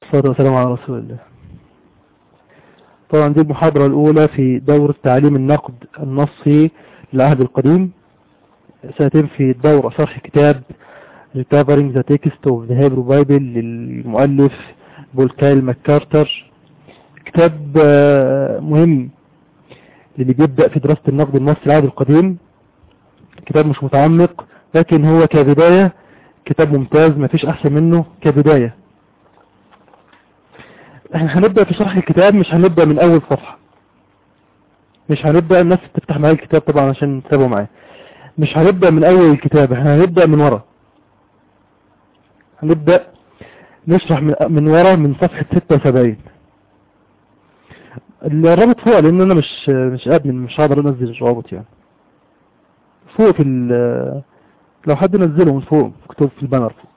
والصلاة والسلام على رسول الله طبعا دي المحاضرة الأولى في دورة تعليم النقد النصي للعهد القديم سنتين في الدورة شرح كتاب Recovering the Text of the Hebrew Bible للمؤلف بولكايل ماكارتر كتاب مهم اللي بيبدأ في دراسة النقد النصي للعهد القديم كتاب مش متعمق لكن هو كبداية كتاب ممتاز ما فيش أحسن منه كبداية احنا هنبدأ في شرح الكتاب مش هنبدأ من أول صفحة مش هنبدأ الناس تفتح معايا الكتاب طبعا عشان تتابعوا معايا مش هنبدأ من أول الكتاب احنا هنبدأ من ورا هنبدأ نشرح من, من ورا من صفحة 76 الرابط فوق لان انا مش مش ادمن مش هقدر انزل الرابط يعني فوق في لو حد نزله من فوق مكتوب في البانر فوق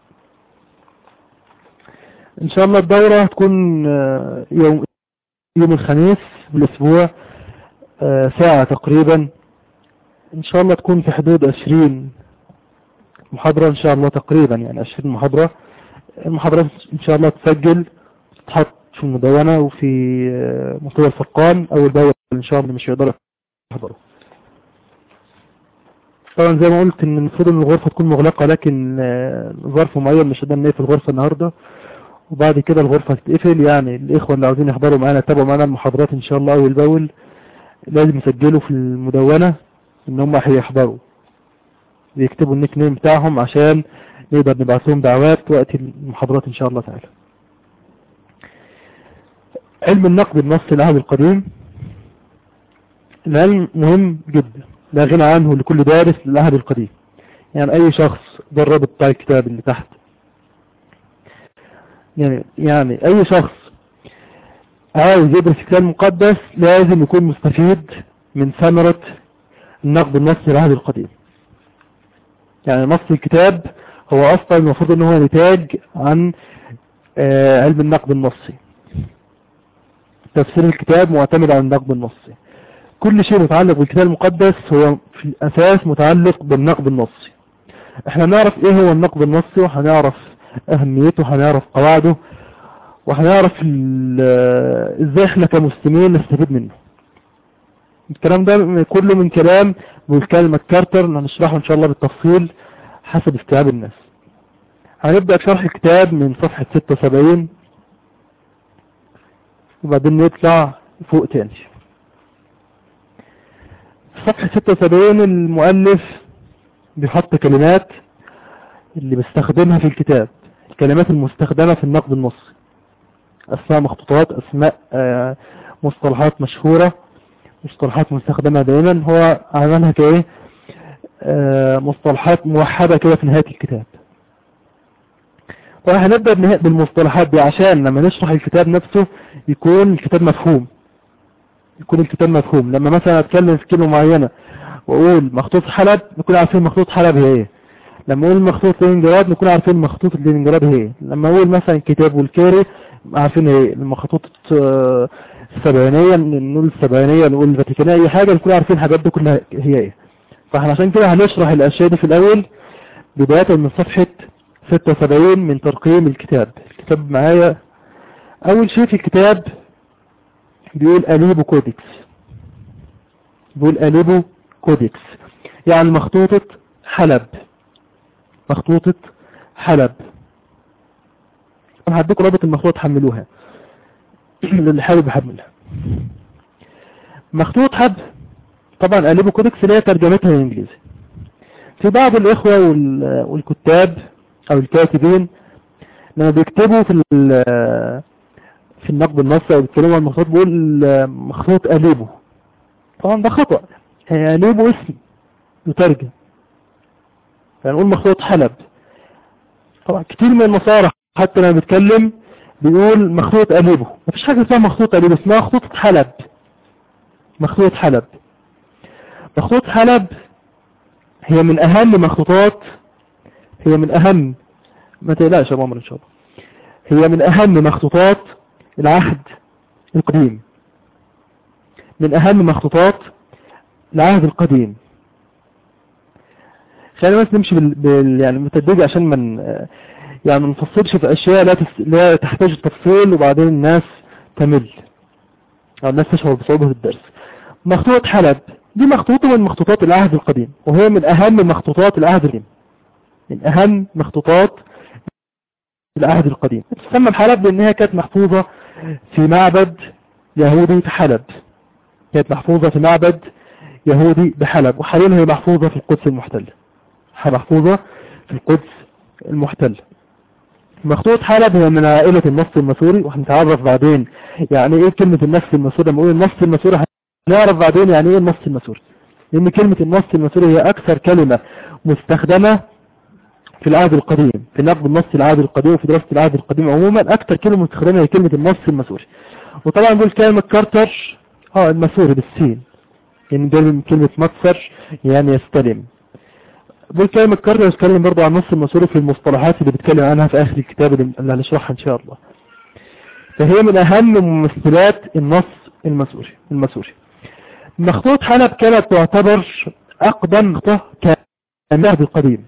ان شاء الله الدورة هتكون يوم يوم الخميس بالاسبوع ساعة تقريبا ان شاء الله تكون في حدود 20 محاضرة ان شاء الله تقريبا يعني 20 محاضرة المحاضرات ان شاء الله تسجل تتحط في المدونة وفي مستوى الفرقان او الدورة ان شاء الله مش يقدروا يحضروا طبعا زي ما قلت ان المفروض ان الغرفة تكون مغلقة لكن ظرف معين مش قدرنا نقفل الغرفة النهاردة وبعد كده الغرفة تتقفل يعني الاخوة اللي عاوزين يحضروا معانا يتابعوا معانا المحاضرات ان شاء الله اول باول لازم يسجلوا في المدونة ان هم هيحضروا بيكتبوا النيك نيم بتاعهم عشان نقدر نبعث لهم دعوات وقت المحاضرات ان شاء الله تعالى علم النقد النصي العهد القديم العلم مهم جدا لا غنى عنه لكل دارس للعهد القديم يعني اي شخص ده الرابط بتاع الكتاب اللي تحت يعني يعني اي شخص عاوز يدرس الكتاب المقدس لازم يكون مستفيد من ثمرة النقد النصي للعهد القديم يعني نص الكتاب هو اصلا المفروض ان هو نتاج عن آه علم النقد النصي تفسير الكتاب معتمد على النقد النصي كل شيء متعلق بالكتاب المقدس هو في الاساس متعلق بالنقد النصي احنا نعرف ايه هو النقد النصي وهنعرف اهميته وهنعرف قواعده وهنعرف ازاي احنا كمسلمين نستفيد منه الكلام ده كله من كلام بولكال ماكارتر هنشرحه ان شاء الله بالتفصيل حسب استيعاب الناس هنبدأ شرح الكتاب من صفحة 76 وبعدين نطلع فوق تاني في صفحة 76 المؤلف بيحط كلمات اللي بيستخدمها في الكتاب الكلمات المستخدمة في النقد النصي أسماء مخطوطات أسماء مصطلحات مشهورة مصطلحات مستخدمة دائما هو عملها كايه مصطلحات موحدة كده في نهاية الكتاب طبعا هنبدأ بالمصطلحات دي عشان لما نشرح الكتاب نفسه يكون الكتاب مفهوم يكون الكتاب مفهوم لما مثلا اتكلم في كلمة معينة واقول مخطوط حلب نكون عارفين مخطوط حلب هي ايه لما اقول مخطوط لينجراد نكون عارفين مخطوط لينجراد هي ايه لما اقول مثلا كتاب والكيري عارفين ايه المخطوط السبعينية نقول السبعينية نقول الفاتيكانية اي حاجة نكون عارفين الحاجات دي كلها هي ايه فاحنا عشان كده هنشرح الاشياء دي في الاول بداية من صفحة 76 من ترقيم الكتاب الكتاب معايا اول شيء في الكتاب بيقول اليبو كودكس بيقول اليبو كودكس يعني مخطوطة حلب مخطوطة حلب انا هديكم رابط المخطوطة تحملوها اللي حابب يحملها مخطوط حب طبعا اليبو كودكس اللي هي ترجمتها للانجليزي في بعض الاخوة والكتاب او الكاتبين لما بيكتبوا في في النقد النصي او بيتكلموا عن المخطوط بيقول مخطوط اليبو طبعا ده خطأ اليبو اسم يترجم فنقول مخطوط حلب طبعا كتير من النصارى حتى لما بيتكلم بيقول مخطوط أليبو مفيش حاجة اسمها مخطوط أليبو اسمها مخطوط حلب مخطوط حلب مخطوط حلب هي من أهم مخطوطات هي من أهم ما تقلقش يا مامر إن شاء الله هي من أهم مخطوطات العهد القديم من أهم مخطوطات العهد القديم خلينا بس نمشي بال... بال... يعني متدرج عشان من يعني ما نفصلش في اشياء لا, تس... لا تحتاج تفصيل وبعدين الناس تمل او الناس تشعر بصعوبة الدرس مخطوطة حلب دي مخطوطة من مخطوطات العهد القديم وهي من اهم مخطوطات العهد القديم من اهم مخطوطات العهد القديم تسمى بحلب لانها كانت محفوظة في معبد يهودي في حلب كانت محفوظة في معبد يهودي بحلب وحاليا هي محفوظة في القدس المحتل محفوظة في القدس المحتل مخطوط حلب هي من عائلة النص المسوري وهنتعرف بعدين يعني ايه كلمة النص المسوري لما اقول النص المسوري هنعرف بعدين يعني ايه النص المسوري لان كلمة النص المسوري هي اكثر كلمة مستخدمة في العهد القديم في نقد النص العهد القديم وفي دراسة العهد القديم عموما اكثر كلمة مستخدمة هي كلمة النص المسوري وطبعا بقول كلمة كارتر اه المسوري بالسين يعني ده من كلمة مكسر يعني يستلم بقول كلمة كارتر يتكلم برضو عن النص المسوري في المصطلحات اللي بيتكلم عنها في اخر الكتاب اللي هنشرحها ان شاء الله فهي من اهم ممثلات النص المسوري المسوري مخطوط حلب كانت تعتبر اقدم نقطة كان القديم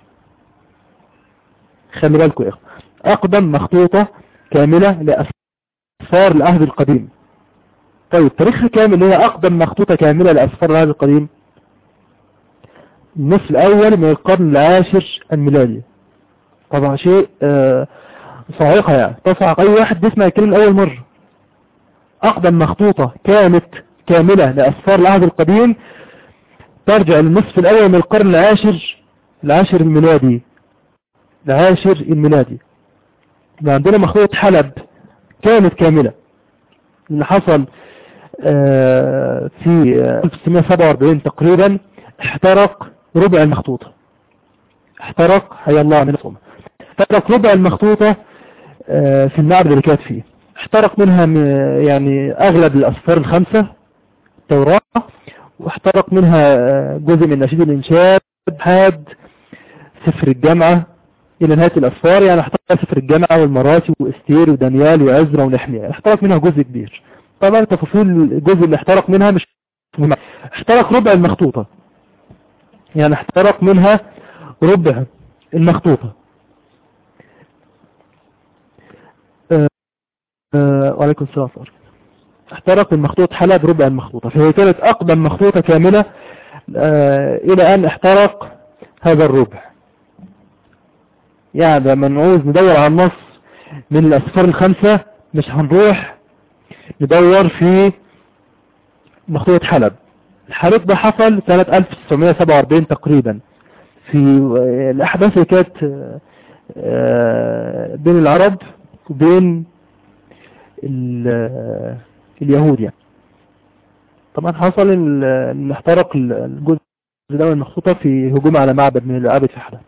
خلي بالكم يا اخوة اقدم مخطوطة كاملة لأسفار العهد القديم طيب تاريخها كامل هي اقدم مخطوطة كاملة لأسفار العهد القديم النصف الاول من القرن العاشر الميلادي طبعا شيء آه صعيقة يعني تصعق اي واحد بيسمع الكلمة اول مرة اقدم مخطوطة كانت كاملة لأسفار العهد القديم ترجع للنصف الاول من القرن العاشر العاشر الميلادي العاشر الميلادي عندنا مخطوطة حلب كانت كاملة اللي حصل في 1947 تقريبا احترق ربع المخطوطة احترق حي الله من الصوم احترق ربع المخطوطة في المعبد اللي كانت فيه احترق منها يعني اغلب الاسفار الخمسة التوراة واحترق منها جزء من نشيد الانشاد حاد سفر الجامعة الى نهاية الاسفار يعني احترق سفر الجامعة والمراسي واستير ودانيال وعزرا ونحمية احترق منها جزء كبير طبعا تفاصيل الجزء اللي احترق منها مش مهمة احترق ربع المخطوطة يعني احترق منها ربع المخطوطة اه اه وعليكم السلام صار. احترق المخطوط حلب ربع المخطوطة فهي كانت اقدم مخطوطة كاملة اه الى ان احترق هذا الربع يعني لما نعوز ندور على النص من الاسفار الخمسة مش هنروح ندور في مخطوطة حلب الحريق ده حصل سنة 1947 تقريبا في الأحداث اللي كانت بين العرب وبين اليهود يعني طبعا حصل ان احترق الجزء ده من المخطوطة في هجوم على معبد من العابد في حلب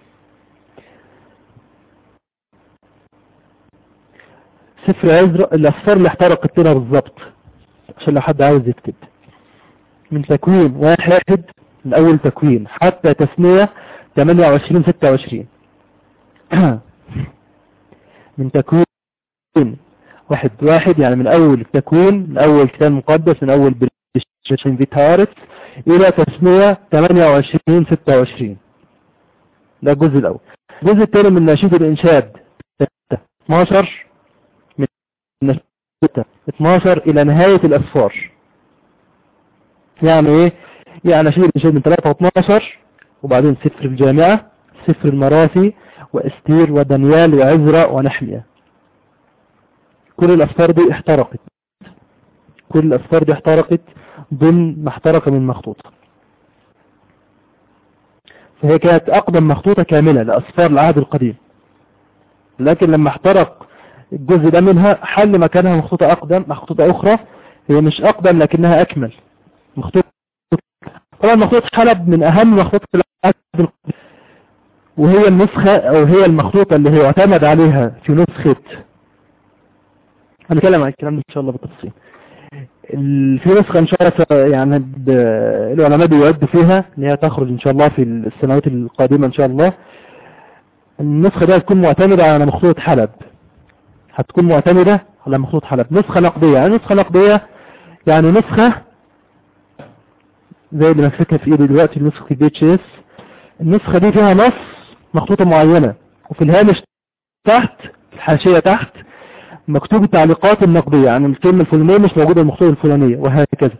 سفر عزرا الأسفار اللي احترقت لنا بالظبط عشان لو حد عاوز يكتب من تكوين واحد من أول تكوين حتى تسمية 28 26 من تكوين واحد واحد يعني من أول التكوين من أول كتاب مقدس من أول بلشين فيتارت إلى تسمية 28 26 ده الجزء الأول الجزء الثاني من نشيد الإنشاد 12 من 12 إلى نهاية الأسفار يعني إيه يعني نشيد الإنشاد من 3 12 وبعدين سفر الجامعة سفر المراسي واستير ودانيال وعزرا ونحمية كل الأسفار دي احترقت كل الأسفار دي احترقت ضمن ما احترق من مخطوطة فهي كانت أقدم مخطوطة كاملة لأسفار العهد القديم لكن لما احترق الجزء ده منها حل مكانها مخطوطة أقدم مخطوطة أخرى هي مش أقدم لكنها أكمل مخطوطة طبعا مخطوطة حلب من أهم مخطوطة العهد القديم وهي النسخة أو هي المخطوطة اللي هي اعتمد عليها في نسخة هنتكلم عن الكلام ده إن شاء الله بالتفصيل في نسخة إن شاء الله يعني العلماء بيودوا فيها ان هي تخرج إن شاء الله في السنوات القادمة إن شاء الله النسخة دي هتكون معتمدة على مخطوطة حلب هتكون معتمدة على مخطوطة حلب نسخة نقدية يعني نسخة نقدية يعني نسخة زي اللي ماسكها في ايدي دلوقتي نسخة البي اتش اس النسخة دي فيها نص مخطوطة معينة وفي الهامش تحت الحاشية تحت مكتوب التعليقات النقدية يعني الكلمة الفلانية مش موجودة المخطوطة الفلانية وهكذا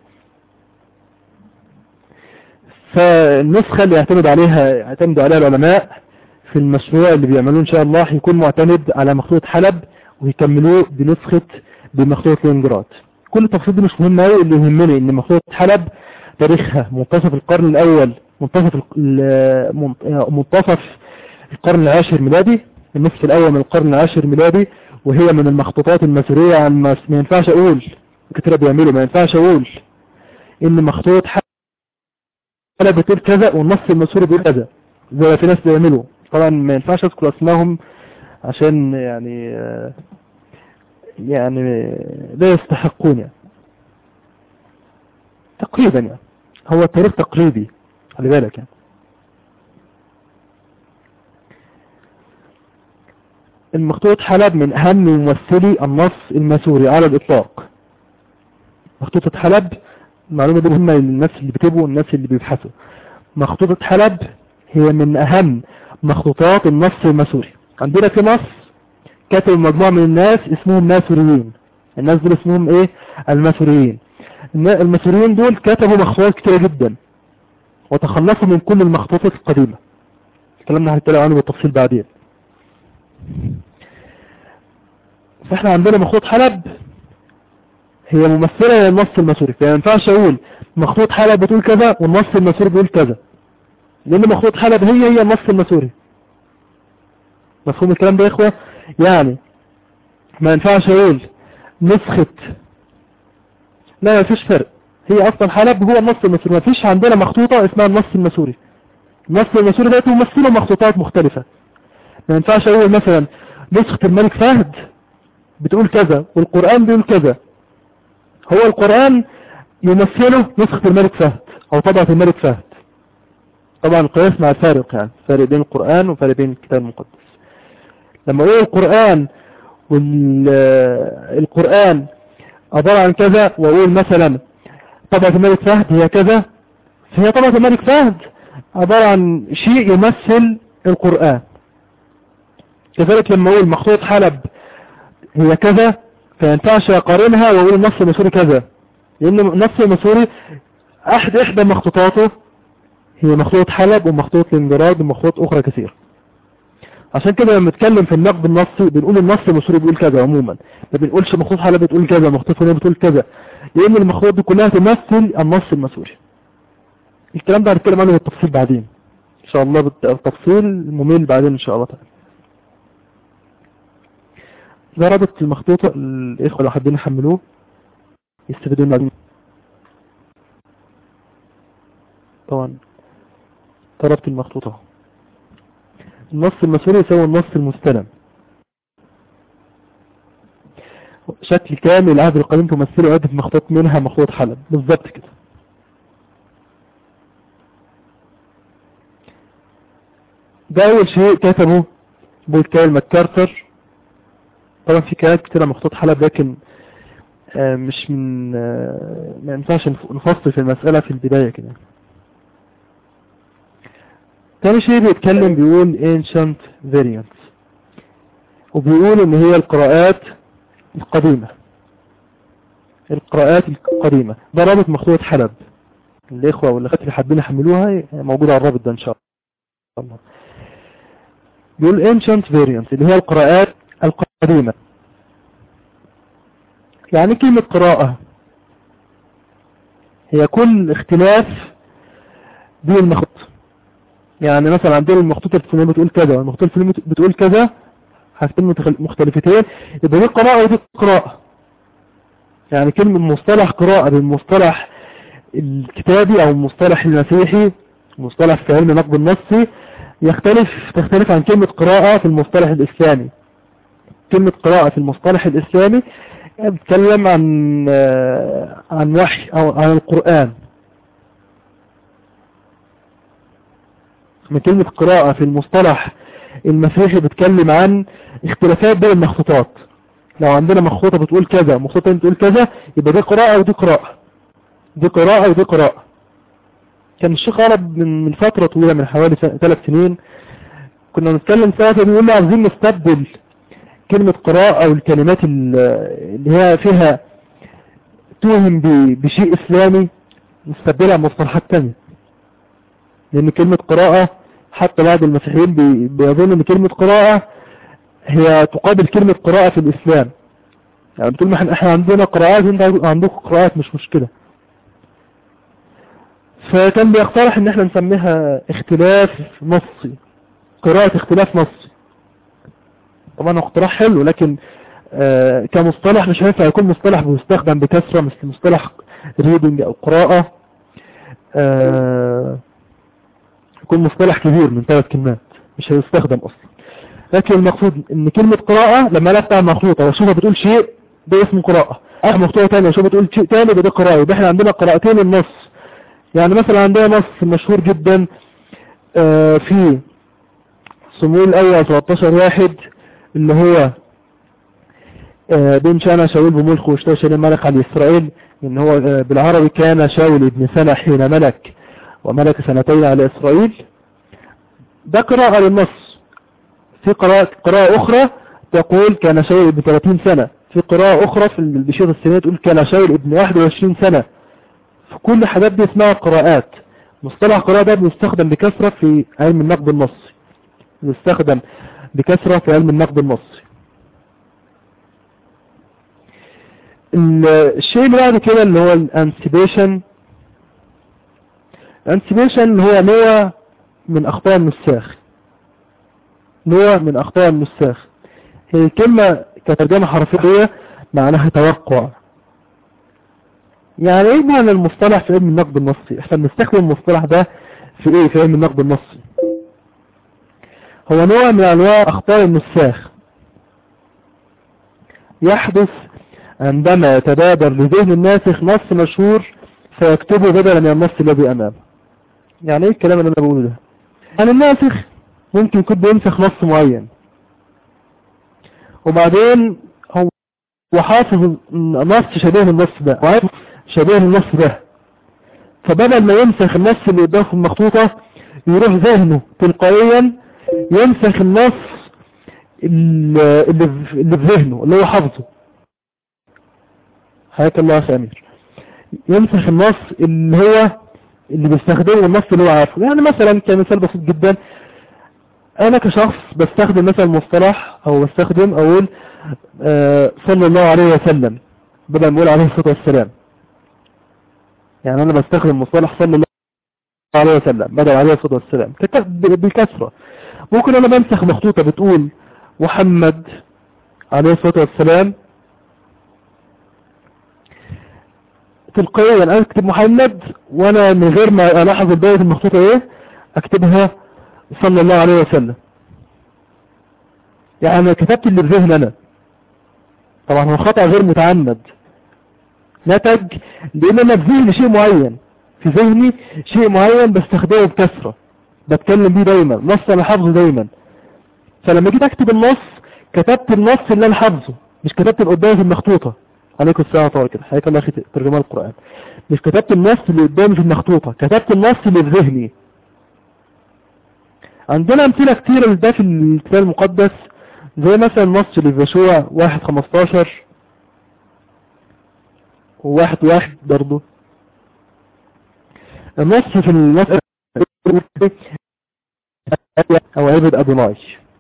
فالنسخة اللي يعتمد عليها يعتمد عليها العلماء في المشروع اللي بيعملوه ان شاء الله هيكون معتمد على مخطوطة حلب ويكملوه بنسخة بمخطوطة لينجراد كل التفاصيل دي مش مهمة قوي اللي يهمني ان مخطوطة حلب تاريخها منتصف القرن الاول منتصف منتصف القرن العاشر ميلادي النصف الاول من القرن العاشر ميلادي وهي من المخطوطات المسورية عن ما ينفعش اقول كتير بيعملوا ما ينفعش اقول ان مخطوط حلب بتقول كذا والنص المسوري بيقول كذا زي ما في ناس بيعملوا طبعا ما ينفعش اذكر اسمائهم عشان يعني يعني لا يستحقون يعني تقريبا يعني هو التاريخ تقريبي خلي بالك يعني المخطوط حلب من أهم ممثلي النص المسوري على الإطلاق مخطوطة حلب المعلومة دي مهمة للناس اللي بيكتبوا والناس اللي بيبحثوا مخطوطة حلب هي من أهم مخطوطات النص المسوري عندنا في نص كتب مجموعة من الناس اسمهم ماسوريين الناس دول اسمهم ايه الماسوريين الماسوريين دول كتبوا مخطوطات كتيرة جدا وتخلصوا من كل المخطوطات القديمة كلامنا هنتكلم عنه بالتفصيل بعدين فاحنا عندنا مخطوط حلب هي ممثلة للنص المسوري فما ينفعش اقول مخطوط حلب بتقول كذا والنص المسوري بيقول كذا لان مخطوط حلب هي هي النص المسوري مفهوم الكلام ده يا اخوة يعني ما ينفعش اقول نسخة لا ما فيش فرق هي اصلا حلب هو النص المسوري ما فيش عندنا مخطوطة اسمها النص المسوري النص المسوري ده تمثله مخطوطات مختلفة ما ينفعش اقول مثلا نسخة الملك فهد بتقول كذا والقرآن بيقول كذا هو القرآن يمثله نسخة الملك فهد او طبعة الملك فهد طبعا القياس مع الفارق يعني فرق بين القرآن وفرق بين الكتاب المقدس لما اقول القرآن والقرآن عبارة عن كذا واقول مثلا طبعة الملك فهد هي كذا فهي طبعة الملك فهد عبارة عن شيء يمثل القرآن كذلك لما اقول مخطوط حلب هي كذا فينفعش اقارنها واقول النص المسوري كذا لان النص المسوري احد احدى مخطوطاته هي مخطوط حلب ومخطوط لنجراد ومخطوط اخرى كثير عشان كده لما نتكلم في النقد النصي بنقول النص المسوري بيقول كذا عموما ما بنقولش مخطوط حلب بتقول كذا مخطوط فلان بتقول كذا لان المخطوط دي كلها تمثل النص المسوري الكلام ده هنتكلم عنه بالتفصيل بعدين ان شاء الله بالتفصيل ممل بعدين ان شاء الله تعالى ده رابط المخطوطة الإخوة لو حابين يحملوه يستفيدون بعدين طبعا طلبت المخطوطة النص المسؤول يساوي النص المستلم شكل كامل العهد القديم تمثله عدة مخطوط منها مخطوط حلب بالظبط كده ده أول شيء كتبه بولكال ماكارتر طبعا في كلمات كتيرة مخطوط حلب لكن مش من ما ينفعش نفصل في المسألة في البداية كده تاني شيء بيتكلم بيقول ancient variants وبيقول ان هي القراءات القديمة القراءات القديمة ده رابط مخطوط حلب الاخوة والاخوات اللي حابين يحملوها موجودة على الرابط ده ان شاء الله بيقول ancient variants اللي هي القراءات القديمة يعني كلمة قراءة هي كل اختلاف بين المخطوط يعني مثلا عندنا المخطوطة الفلانية بتقول كذا والمخطوطة الفلانية بتقول كذا حاجتين مختلفتين يبقى دي قراءة ودي قراءة يعني كلمة مصطلح قراءة بالمصطلح الكتابي او المصطلح المسيحي مصطلح في علم النقد النصي يختلف تختلف عن كلمة قراءة في المصطلح الإسلامي كلمة قراءة في المصطلح الإسلامي بتكلم عن عن وحي أو عن القرآن من كلمة قراءة في المصطلح المسيحي بتكلم عن اختلافات بين المخطوطات لو عندنا مخطوطة بتقول كذا مخطوطة بتقول كذا يبقى دي قراءة ودي قراءة دي قراءة ودي قراءة كان الشيخ عرب من من فترة طويلة من حوالي ثلاث سنين كنا نتكلم ساعتها بيقول لي عايزين نستبدل كلمة قراءة او الكلمات اللي هي فيها توهم بشيء اسلامي نستبدلها مصطلحات تانية لان كلمة قراءة حتى بعض المسيحيين بيظن ان كلمة قراءة هي تقابل كلمة قراءة في الاسلام يعني بتقول ما احنا عندنا قراءات وانت عندكم قراءات مش مشكلة فكان بيقترح ان احنا نسميها اختلاف نصي قراءة اختلاف نصي طبعا اقتراح حلو لكن آه كمصطلح مش هينفع يكون مصطلح بيستخدم بكثرة مثل مصطلح ريدنج او قراءة آه يكون مصطلح كبير من ثلاث كلمات مش هيستخدم اصلا لكن المقصود ان كلمة قراءة لما لا بتاع مخلوطة واشوفها بتقول شيء ده اسمه قراءة اخ مخطوطة تانية واشوفها بتقول شيء تاني ده قراءة يبقى احنا عندنا قراءتين النص يعني مثلا عندنا نص مشهور جدا آه في صمويل الاول 13 واحد اللي هو آه بين شانا شاول بملك واشتوى ملك على اسرائيل ان هو آه بالعربي كان شاول ابن سنة حين ملك وملك سنتين على اسرائيل ده قراءة للنص في قراءة, قراءة اخرى تقول كان شاول ابن 30 سنة في قراءة اخرى في البشير السنية تقول كان شاول ابن 21 سنة في كل حاجات دي اسمها قراءات مصطلح قراءة ده بيستخدم بكثرة في علم النقد النصي بيستخدم بكثرة في علم النقد النصي الشيء اللي بعد كده اللي هو الانسيبيشن الانسيبيشن هو نوع من اخطاء النساخ نوع من اخطاء النساخ هي كلمة كترجمة حرفية معناها توقع يعني ايه معنى المصطلح في علم النقد النصي احنا بنستخدم المصطلح ده في ايه في علم النقد النصي هو نوع من انواع اخطاء النساخ يحدث عندما يتبادر لذهن الناسخ نص مشهور فيكتبه بدلا من النص الذي امامه يعني ايه الكلام اللي انا بقوله ده يعني الناسخ ممكن يكون بينسخ نص معين وبعدين هو وحافظ نص شبيه النص ده وعارف شبيه النص ده فبدل ما ينسخ النص اللي قدامه في المخطوطة يروح ذهنه تلقائيا ينسخ النص اللي, اللي في ذهنه اللي هو حافظه حياك الله يا امير ينسخ النص اللي هو اللي بيستخدمه النص اللي هو عارفه يعني مثلا كمثال بسيط جدا انا كشخص بستخدم مثلا مصطلح او بستخدم اقول آه صلى الله عليه وسلم بدل ما اقول عليه الصلاة والسلام يعني انا بستخدم مصطلح صلى الله عليه وسلم بدل عليه الصلاة والسلام بكثرة ممكن انا بمسح مخطوطة بتقول محمد عليه الصلاة والسلام تلقائيا انا اكتب محمد وانا من غير ما الاحظ الباقي في المخطوطة ايه اكتبها صلى الله عليه وسلم يعني انا كتبت اللي في ذهن انا طبعا هو خطأ غير متعمد نتج لان انا في ذهني شيء معين في ذهني شيء معين بستخدمه بكثرة بتكلم بيه دايما نص انا حافظه دايما فلما جيت اكتب النص كتبت النص اللي انا حافظه مش كتبت اللي قدامي في المخطوطة عليكم السلام طبعا كده حياك الله اخي ترجمان القرآن مش كتبت النص اللي قدامي في المخطوطة كتبت النص اللي في ذهني عندنا امثلة كتيرة لده في الكتاب المقدس زي مثلا نص لفشوع واحد خمستاشر وواحد واحد برضو النص في النص او عبد ادوناي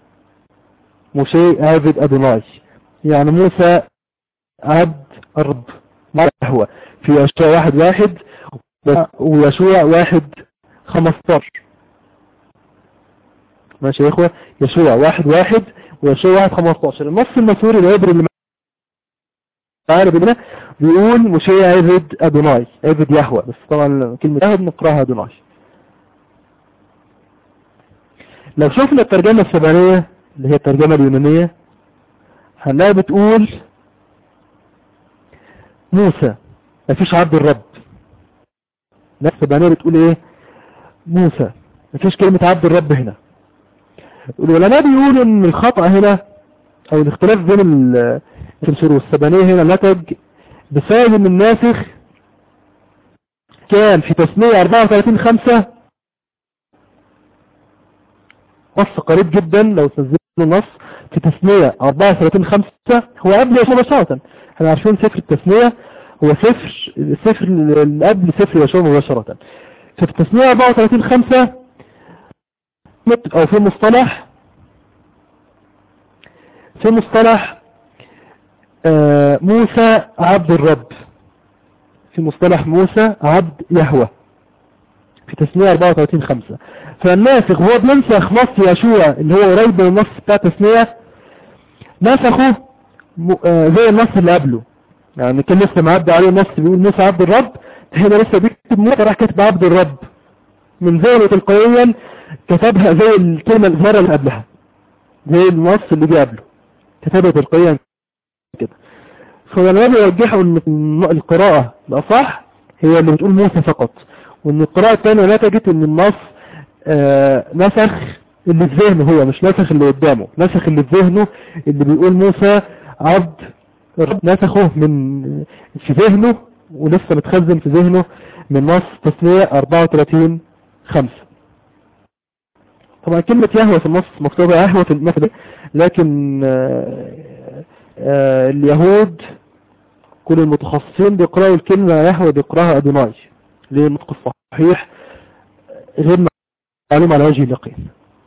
موسى عبد ادوناي يعني موسى عبد الرب ما هو في يشوع واحد واحد ويشوع واحد خمستاشر ماشي يا اخوة يشوع واحد واحد ويشوع واحد خمستاشر النص المسوري العبري اللي معانا بنا بيقول مشي عبد ادوناي عبد يهوى بس طبعا كلمة يهوى بنقراها ادوناي لو شفنا الترجمة السبانية اللي هي الترجمة اليونانية هنلاقي بتقول موسى مفيش عبد الرب لا السبانية بتقول ايه موسى مفيش كلمة عبد الرب هنا العلماء بيقولوا ان الخطأ هنا او الاختلاف بين التمثيل والسبانية هنا نتج بسبب ان الناسخ كان في تسمية 34 5 نص قريب جدا لو تنزلوا النص في تثنية 34 5 هو قبل يشوع مباشرة احنا عارفين سفر التثنية هو سفر السفر اللي قبل سفر يشوع مباشرة ففي التثنية 34 5 او في مصطلح في مصطلح آه موسى عبد الرب في مصطلح موسى عبد يهوه في تثنية 34 5 فالناسخ هو بننسخ نص يشوع اللي هو قريب من النص بتاع تثنية نسخه آه زي النص اللي قبله يعني كان لسه معدي عليه نص بيقول موسى عبد الرب هنا لسه بيكتب موسى راح كاتب عبد الرب من ذهنه تلقائيا كتبها زي الكلمة المرة اللي قبلها زي النص اللي جه قبله كتبها تلقائيا كده فلما بيرجحوا ان القراءة الأصح هي اللي بتقول موسى فقط وان القراءة الثانية نتجت ان النص آه نسخ اللي في ذهنه هو مش نسخ اللي قدامه نسخ اللي في ذهنه اللي بيقول موسى عبد نسخه من في ذهنه ولسه متخزن في ذهنه من نص تسنية 34 5 طبعا كلمة يهوى في النص مكتوبة يهوى في المثل لكن آآ آآ اليهود كل المتخصصين بيقرأوا الكلمة يهوى بيقرأها أدوناي ليه النطق الصحيح غير معلوم على وجه اليقين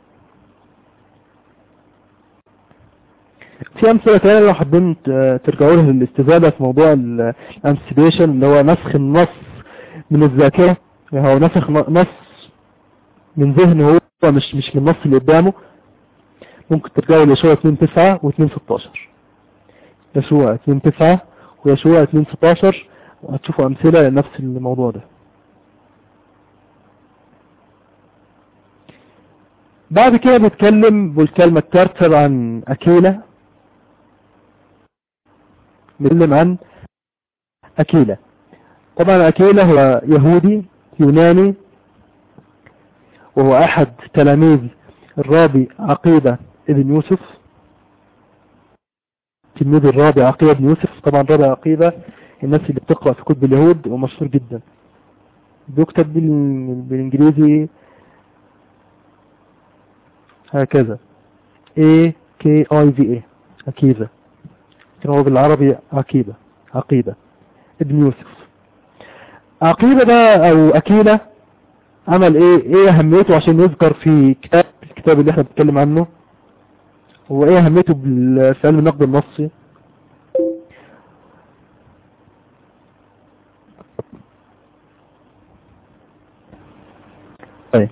في أمثلة تانية لو حابين ترجعوا لها للاستزادة في موضوع الانسيبيشن اللي هو نسخ النص من الذاكرة يعني هو نسخ نص من ذهنه هو مش مش من النص اللي قدامه ممكن ترجعوا ليشوع 2 9 و 2 16 يشوع 2 9 ويشوع 2 16 وهتشوفوا أمثلة لنفس الموضوع ده بعد كده بيتكلم بالكلمة كارتر عن أكيلة بيتكلم عن أكيلة طبعا أكيلة هو يهودي يوناني وهو أحد تلاميذ الرابي عقيدة ابن يوسف تلميذ الرابي عقيدة ابن يوسف طبعا رابي عقيدة الناس اللي بتقرأ في كتب اليهود ومشهور جدا بيكتب بالانجليزي هكذا A K I V A عقيدة كان هو بالعربي عقيدة عقيدة ابن يوسف عقيدة ده او اكيلة عمل ايه ايه اهميته عشان يذكر في كتاب الكتاب اللي احنا بنتكلم عنه هو ايه اهميته في علم النقد النصي طيب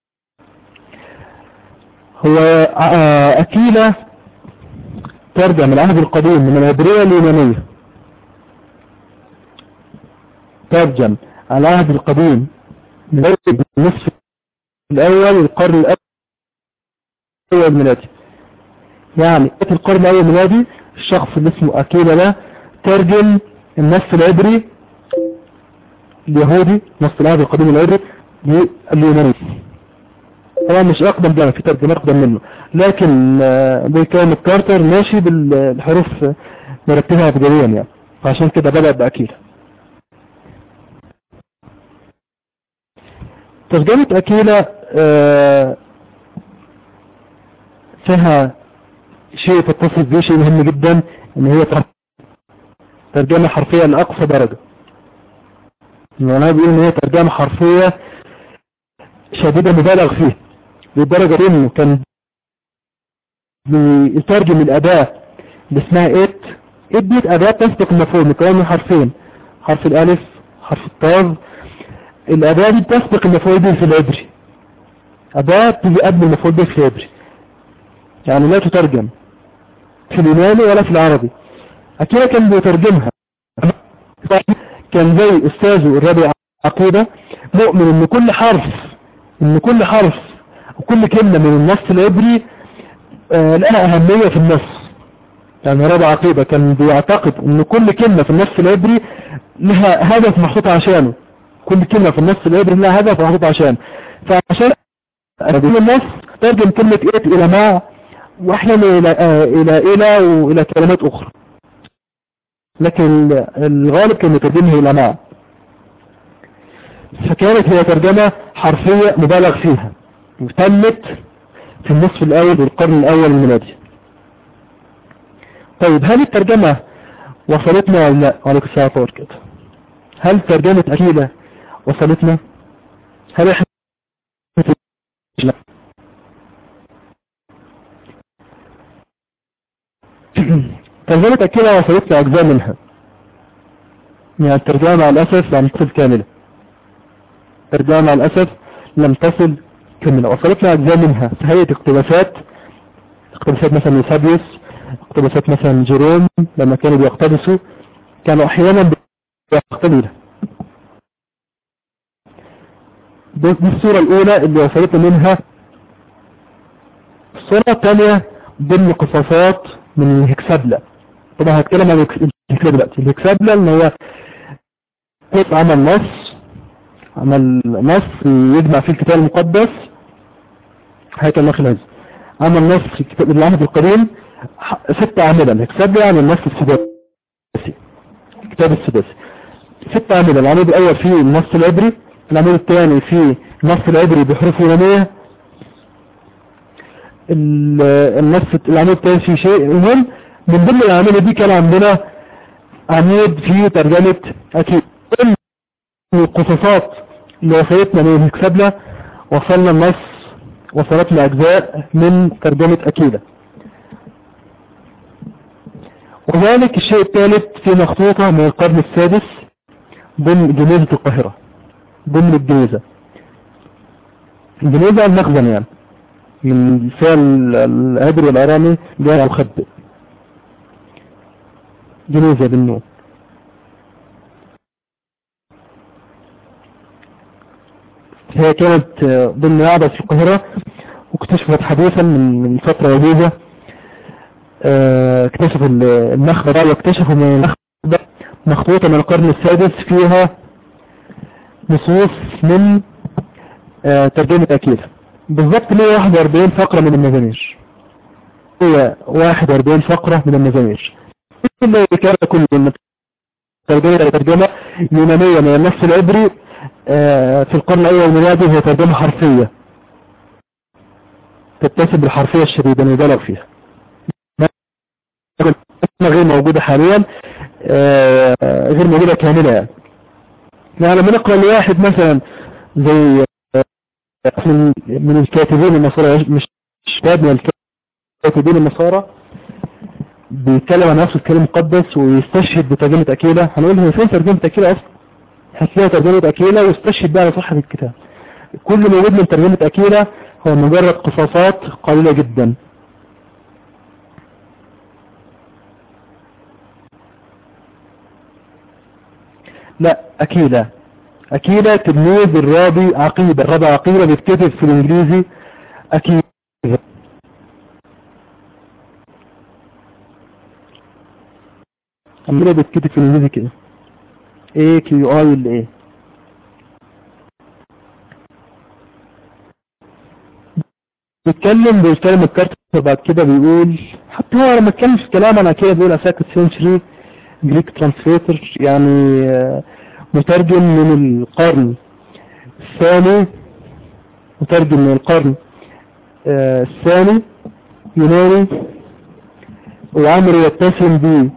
هو أكيلة ترجم العهد القديم من العبرية اليونانية ترجم العهد القديم من النصف الأول القرن الأول الميلادي يعني في القرن الأول الميلادي الشخص اللي اسمه أكيلة ده ترجم النص العبري اليهودي نص العهد القديم العبري لليوناني طبعا مش اقدم ده في ترجمة اقدم منه لكن بيكون كارتر ماشي بالحروف مرتبها ابجديا يعني فعشان كده بدأ بأكيل ترجمة أكيلة فيها شيء تتصف به شيء مهم جدا ان هي ترجمة حرفية لأقصى درجة انا بيقول ان هي ترجمة حرفية شديدة مبالغ فيه لدرجة انه كان بيترجم الاداة اللي اسمها ات ات دي اداة تسبق المفعول مكون من حرفين حرف الالف حرف الطاء الاداة دي بتسبق المفعول به في العبري اداة تيجي قبل المفعول به في العبري يعني لا تترجم في اليوناني ولا في العربي اكيد كان بيترجمها كان زي استاذه الرابع عقيدة مؤمن ان كل حرف ان كل حرف وكل كلمة من النص العبري آه لها اهمية في النص يعني رابع عقيدة كان بيعتقد ان كل كلمة في النص العبري لها هدف محطوط عشانه كل كلمة في النص العبري لها هدف محطوط عشانه فعشان كل النص ترجم كلمة ايه الى ما واحيانا الى آه الى الى والى كلمات اخرى لكن الغالب كان يترجمها الى ما فكانت هي ترجمة حرفية مبالغ فيها وتمت في النصف الاول والقرن الاول الميلادي طيب هل الترجمة وصلتنا ولا لا وعليكم السلام ورحمة الله وبركاته هل ترجمة أكيلة وصلتنا هل احنا لا ترجمة أكيلة وصلتنا أجزاء منها يعني الترجمة مع الأسف لم تصل كاملة الترجمة مع الأسف لم تصل كاملة وصلتنا أجزاء منها في هيئة اقتباسات اقتباسات مثلا يوسابيوس اقتباسات مثلا جيروم لما كانوا بيقتبسوا كانوا أحيانا بيقتبسوا دي الصورة الأولى اللي وصلتنا منها الصورة الثانية ضمن قصاصات من الهكسابلة طبعا هتكلم عن الهكسابلة دلوقتي الهكسابلة اللي هو قص عمل نص عمل نص يجمع فيه الكتاب المقدس هيكل النخل العز عمل نص في كتاب العهد القديم ست عاملة الهكسابلة يعني النص السداسي الكتاب السداسي ست عاملة العمود الأول فيه النص العبري العمود الثاني فيه النص العبري بحروف يونانية النص العمود الثاني فيه شيء المهم من ضمن العملية دي كان عندنا عمود فيه ترجمة أكيد القصصات اللي وصلتنا من الهكسبلة وصلنا النص وصلتنا أجزاء من ترجمة أكيدة وذلك الشيء الثالث في مخطوطة من القرن السادس ضمن جنيزة القاهرة ضمن الجنيزة الجنيزة المخزن يعني من فعل العبري والأرامي جاء الخد جنيزة بالنور هي كانت ضمن معبد في القاهرة واكتشفت حديثا من من فترة وجيزة اكتشفوا المخبر واكتشفوا من المخبر مخطوطة من القرن السادس فيها نصوص من ترجمة أكيد بالضبط 141 فقرة من المزامير هي 41 فقرة من المزامير كل كان كل ترجمة ترجمة يونانية من النص العبري في القرن الأول الميلادي هي ترجمة حرفية تتسم بالحرفية الشديدة المبالغ فيها غير موجودة حاليا غير موجودة كاملة يعني يعني لما نقرأ لواحد مثلا زي من, من الكاتبين النصارى مش شباب من الكاتبين النصارى بيتكلم عن نفسه الكلام المقدس ويستشهد بترجمة أكيلة هنقول هو فين ترجمة أكيلة أصلا هتلاقي ترجمة أكيلة ويستشهد بقى على صاحب الكتاب كل موجود من ترجمة أكيلة هو مجرد قصاصات قليلة جدا لا أكيلة أكيلة تلميذ الرابي عقيدة الرابي عقيدة بيتكتب في الإنجليزي أكيلة أكيلة بيتكتب في الإنجليزي كده A Q I ال A بيتكلم بيتكلم الكارت بعد كده بيقول حتى هو لما اتكلم في كلام انا كده بيقول اساكت سنشري جريك ترانسليتر يعني مترجم من القرن الثاني مترجم من القرن الثاني يوناني وعمر يتسم به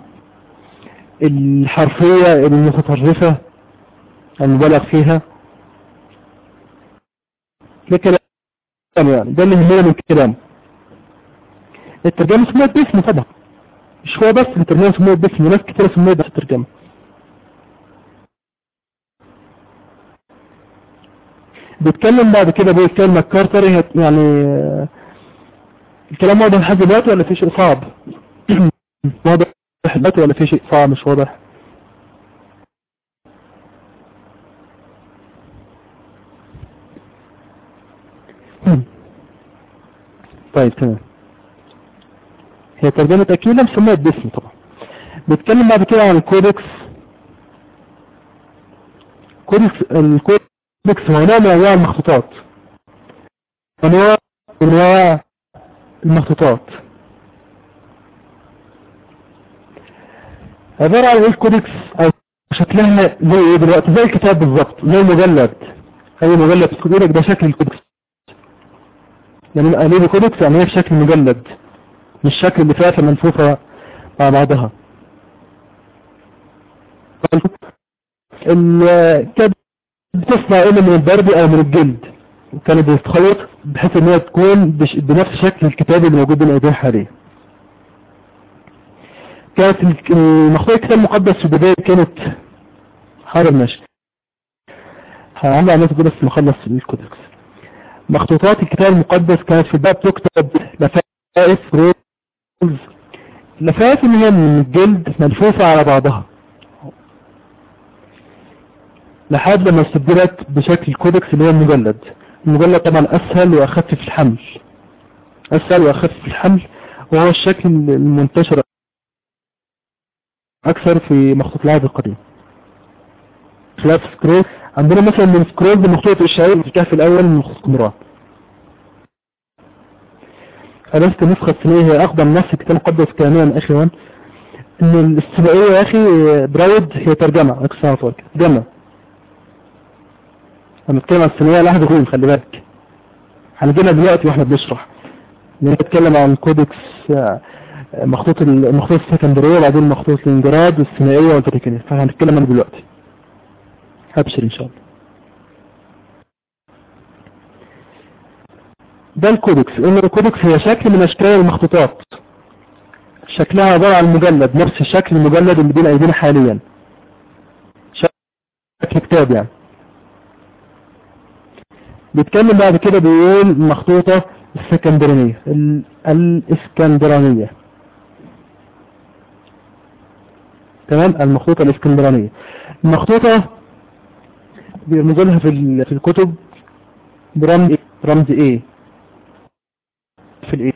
الحرفية المتطرفة المبالغ فيها ده كلام يعني ده اللي يهمنا من الكلام الترجمة سموها باسم طبعا مش هو بس الترجمة سموها باسم ناس كتير سموها بس الترجمة بيتكلم بعد كده بيتكلم ماكارتر يعني الكلام واضح لحد دلوقتي ولا في شيء صعب واضح دلوقتي ولا في شيء صعب مش واضح طيب تمام هي ترجمة أكيلة مسمية باسم طبعا بيتكلم بعد كده عن الكودكس كودكس الكودكس هو نوع من أنواع المخطوطات أنواع أنواع المخطوطات عبارة عن ايه الكودكس او شكلها زي ايه دلوقتي زي الكتاب بالظبط زي المجلد اي مجلد تقول لك ده شكل الكودكس يعني ليه كودكس يعني هي في شكل مجلد مش شكل اللي فيها منفوخة مع بعضها ال- كانت بتصنع إما من البرد أو من الجلد وكانت بتتخيط بحيث ان هي تكون بش- بنفس شكل الكتاب اللي موجود بين ايدينا حاليا كانت ال- المخطوطة الكتاب المقدس في البداية كانت حاضر ماشي هعمل على بس مخلص الكودكس مخطوطات الكتاب المقدس كانت في الباب تكتب لفائف رولز لفائف اللي هي من الجلد ملفوفة على بعضها لحد لما استبدلت بشكل كودكس اللي هو المجلد المجلد طبعا اسهل واخف في الحمل اسهل واخف في الحمل وهو الشكل المنتشر اكثر في مخطوط العهد القديم خلاف سكرول عندنا مثلا من سكرول بمخطوط الشعير في الكهف الاول من مخطوط قمران ألست النسخة السنية هي أقدم نص كتاب مقدس كاملا أخي وان إن السبائية يا أخي براود هي ترجمة أكثر طولك ترجمة لما نتكلم عن السنية العهد القديم خلي بالك هنجينا دلوقتي واحنا بنشرح نتكلم عن كودكس آه، مخطوط المخطوط السكندرية وبعدين مخطوط الانجراد والثنائية والفاتيكانية فهنتكلم عنه دلوقتي هبشر ان شاء الله ده الكودكس ان الكودكس هي شكل من اشكال المخطوطات شكلها عبارة عن مجلد نفس شكل المجلد اللي بين ايدينا حاليا شكل كتاب يعني بيتكلم بعد كده بيقول المخطوطة السكندرانية ال- الاسكندرانية تمام المخطوطة الاسكندرانية المخطوطة بيرمزوا لها في ال- في الكتب برمز إيه؟ رمز ايه في الايه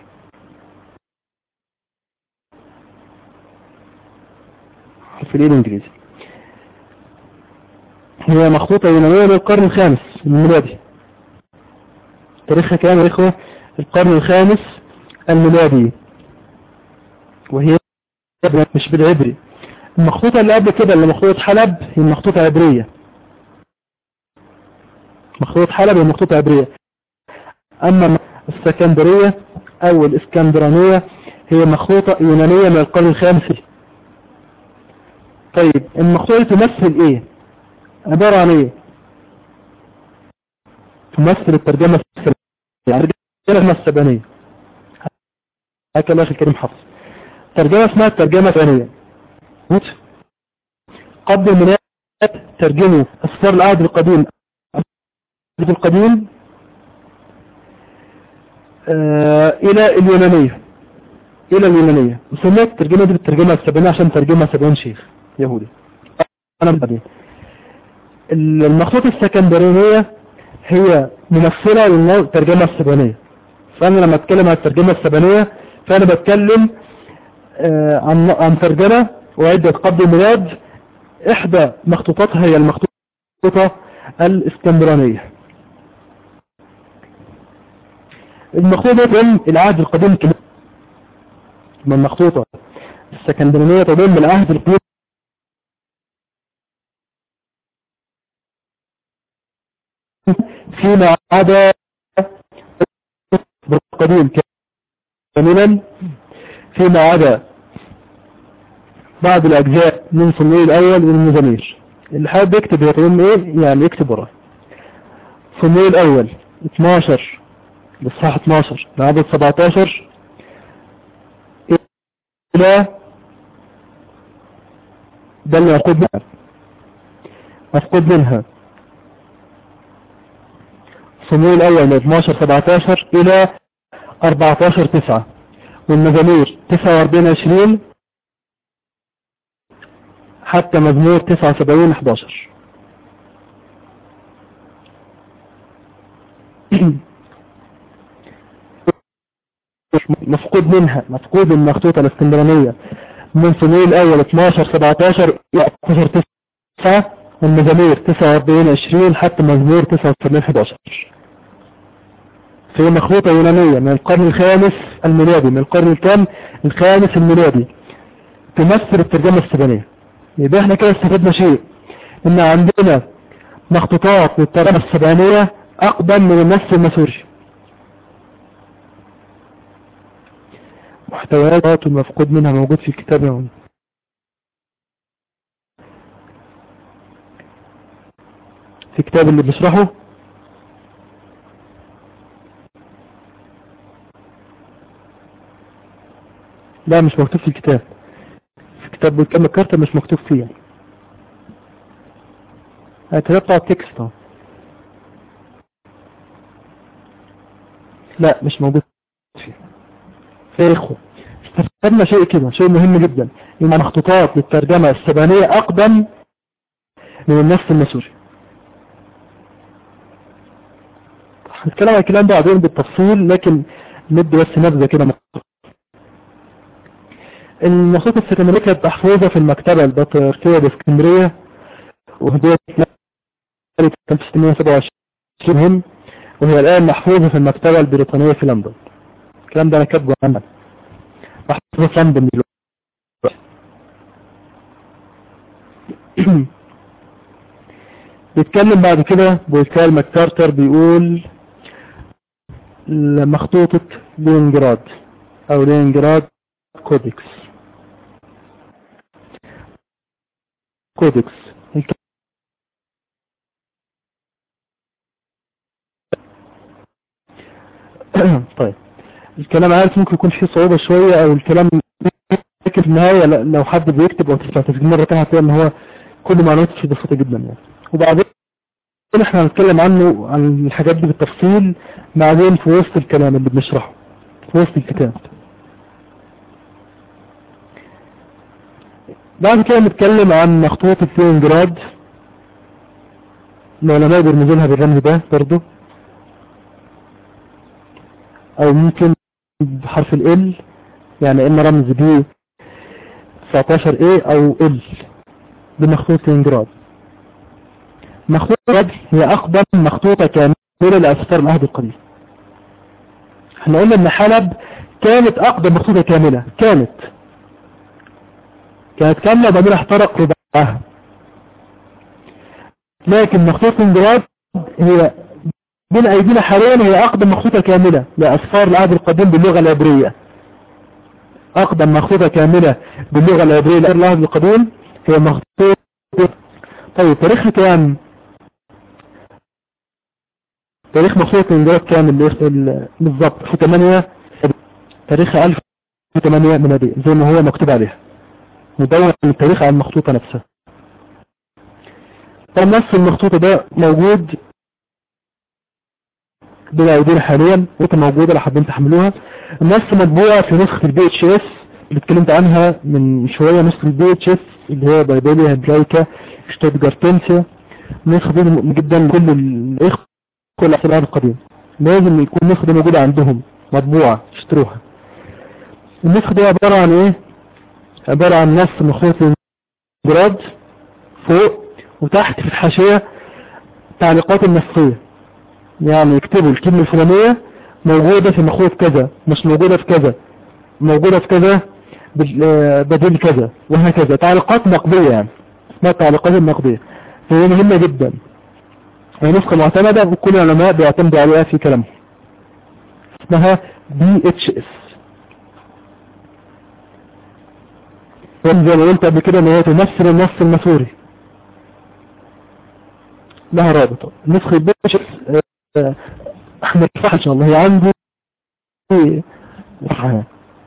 في الايه الانجليزي هي مخطوطة يونانية من القرن الخامس الميلادي تاريخها كام يا اخوة القرن الخامس الميلادي وهي مش بالعبري المخطوطة اللي قبل كده اللي مخطوطة حلب هي مخطوطة عبرية مخطوطة حلب هي مخطوطة عبرية اما السكندرية او الاسكندرانية هي مخطوطة يونانية من القرن الخامس طيب المخطوطة تمثل ايه عبارة عن ايه تمثل الترجمة السبانية يعني الترجمة السبانية هكذا الاخ الكريم حفظ ترجمة اسمها الترجمة السبانية موت قبل المنات ترجموا أسفار العهد القديم العهد القديم آه إلى اليونانية إلى اليونانية وسميت الترجمة دي بالترجمة السبعينية عشان ترجمها سبعين شيخ يهودي أنا بعدين المخطوطة السكندرانية هي ممثلة للترجمة السبعينية فأنا لما أتكلم عن الترجمة السبعينية فأنا بتكلم آه عن عن ترجمة وعدة قبل الميلاد إحدى مخطوطاتها هي المخطوطة الإسكندرانية المخطوطة تضم العهد القديم كمان من المخطوطة السكندرانية تضم العهد القديم فيما عدا القديم كاملا فيما عدا بعض الأجزاء من صنوي الأول والمزامير اللي حابب يكتب يقول إيه يعني يكتب وراه صنوي الأول 12 للصحة 12 لعدد 17 إلى ده اللي مفقود منها مفقود منها صنوي الأول من 12 17 إلى 14 9 والمزامير 49 20 حتى مزمور 79 11 مفقود منها مفقود المخطوطة الاسكندرانية من صنوي الأول 12 17 إلى 14 9 والمزامير 49 20 حتى مزمور 79 11 في مخطوطة يونانية من القرن الخامس الميلادي من القرن الكام الخامس الميلادي تمثل الترجمة السبانية يبقى احنا كده استفدنا شيء ان عندنا مخطوطات للترجمة السبانية اقدم من النص المسوري المحتويات والمفقود منها موجود في الكتاب يوم في الكتاب اللي بيشرحه لا مش مكتوب في الكتاب في كتاب بالكلمة كارتة مش مكتوب فيه يعني الكتاب بتاع التكست اهو لا مش موجود فيه يا اخوة استفدنا شيء كده شيء مهم جدا ان مخطوطات للترجمة السبانية اقدم من النفس المسوري هنتكلم عن الكلام ده بعدين بالتفصيل لكن ندي بس نبذة كده مخطوطة المخطوطة السكندرية كانت محفوظة في المكتبة البطريركية باسكندرية وهديت 1627 هم وهي الآن محفوظة في المكتبة البريطانية في لندن الكلام ده أنا كاتبه عنها محفوظة في لندن دلوقتي بيتكلم بعد كده بويكال ماكارتر بيقول مخطوطة لينجراد أو لينجراد كودكس كودكس طيب الكلام عارف ممكن يكون فيه صعوبة شوية او الكلام لكن في النهاية لو حد بيكتب او تسمع تسجيل مرة تانية هتلاقي ان هو كل معلوماته فيه بسيطة جدا يعني وبعدين احنا هنتكلم عنه عن الحاجات دي بالتفصيل بعدين في وسط الكلام اللي بنشرحه في وسط الكتاب بعد كده نتكلم عن مخطوطة لينجراد العلماء بيرمزوا لها بالرمز ده برضه او ممكن بحرف ال يعني اما رمز بي 19 a او ال بمخطوطة لينجراد مخطوطة هي اقدم مخطوطة كاملة لاسفار العهد القديم احنا قلنا ان حلب كانت اقدم مخطوطة كاملة كانت كانت كاملة وبعدين احترق ربعها لكن مخطوطة لينجراد هي بين ايدينا حاليا هي اقدم مخطوطة كاملة لاسفار العهد القديم باللغة العبرية اقدم مخطوطة كاملة باللغة العبرية لاسفار العهد القديم هي مخطوطة طيب تاريخها كام تاريخ مخطوطة لينجراد كامل بالظبط في 8 تاريخها 1008 ميلادية زي ما هو مكتوب عليها مدون التاريخ على المخطوطة نفسها فالنص المخطوطة ده موجود بلا ايدينا حاليا وانت موجودة لو حابين تحملوها النص مطبوع في نسخة البي اتش اس اللي اتكلمت عنها من شوية نسخة البي اتش اس اللي هي بايبوليا هبرايكا شتوتجارتنسيا النسخة دي جدا لكل الاخوة كل الاسئلة القديم لازم يكون النسخة دي موجودة عندهم مطبوعة اشتروها النسخة دي عبارة عن ايه عبارة عن نص مخطوط للجراد فوق وتحت في الحاشية تعليقات النصية يعني يكتبوا الكلمة الفلانية موجودة في مخطوط كذا مش موجودة في كذا موجودة في كذا بديل كذا وهكذا تعليقات نقدية يعني اسمها التعليقات النقدية هي مهمة جدا هي نسخة معتمدة وكل العلماء بيعتمدوا عليها في كلامهم اسمها بي اتش اس زي ما قلت قبل كده ان هي تمثل النص المسوري لها رابطة نسخة بي اتش اس احمد رفاح ان شاء الله هي عندي وحياة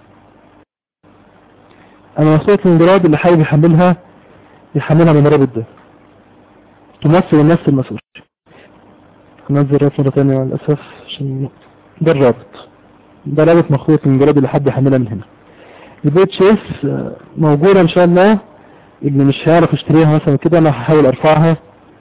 انا وصلت الانجراد اللي حابب يحملها يحملها من الرابط ده تمثل النفس المسؤول هنزل الرابط مرة تانية للأسف عشان ده الرابط ده رابط مخطوط الانجراد اللي حد يحملها من هنا البيت شيف موجودة ان شاء الله اللي مش هيعرف يشتريها مثلا كده انا هحاول ارفعها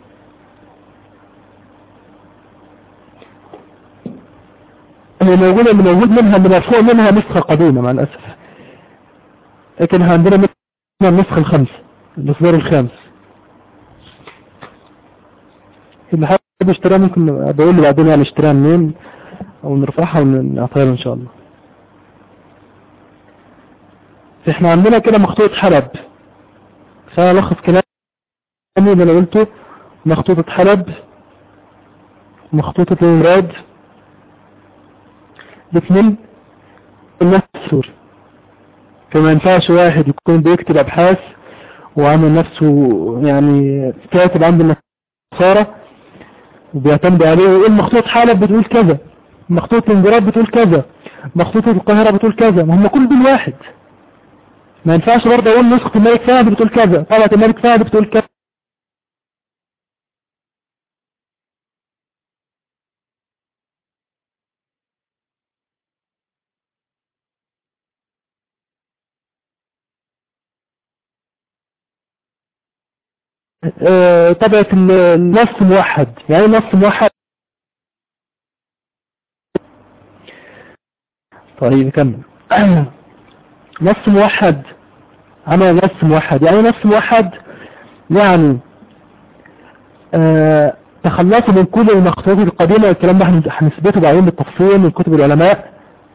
هي موجودة اللي موجود منها اللي مرفوع منها نسخة قديمة مع الأسف لكن عندنا منها النسخة الخامسة الإصدار الخامس اللي حابب يشتريها ممكن بقول له بعدين يعني اشتريها منين أو نرفعها ونعطيها إن شاء الله احنا عندنا كده مخطوط حلب خلينا نلخص كلامي اللي انا قلته مخطوطة حلب مخطوطة لينراد الاثنين الناس السوري فما ينفعش واحد يكون بيكتب ابحاث وعامل نفسه يعني كاتب عند النصارى وبيعتمد عليه ويقول مخطوط حلب بتقول كذا مخطوط الانجراد بتقول كذا مخطوطة القاهرة بتقول كذا ما هم كل دول واحد ما ينفعش برضه اقول نسخة الملك فهد بتقول كذا طلعت الملك فهد بتقول كذا آه، طبعة النص موحد يعني نص موحد طيب كمل نص موحد عمل نص موحد يعني نص موحد يعني آه تخلصوا من كل المخطوطات القديمة والكلام ده هنثبته بعدين بالتفصيل من كتب العلماء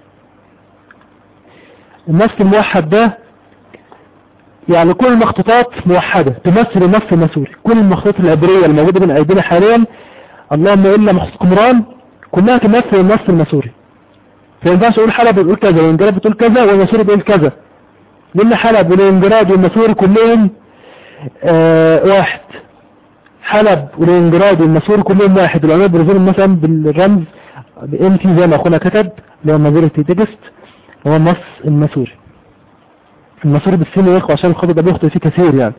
النص الموحد ده يعني كل المخطوطات موحدة تمثل النص المسوري كل المخطوطات العبرية الموجودة بين أيدينا حاليا اللهم إلا مخطوط قمران كلها تمثل النص المسوري فما ينفعش اقول حلب بتقول كذا والانجراد بتقول كذا والمسوري بيقول كذا لان حلب والانجراد والمسوري كلهم آه واحد حلب والانجراد والمسوري كلهم واحد العلماء بيرزقهم مثلا بالرمز ام تي زي ما اخونا كتب اللي هو ماجوريتي تكست هو النص المسوري المسوري بالسين يا اخوه عشان الخطأ ده بيخطئ فيه كثير يعني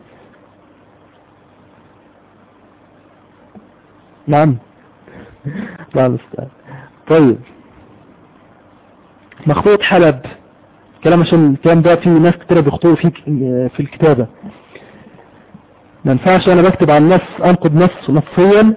نعم لا مستعد طيب مخطوط حلب كلام عشان الكلام ده في ناس كتير بيخطئوا فيه في الكتابة ما ينفعش انا بكتب عن نص انقد نص نصيا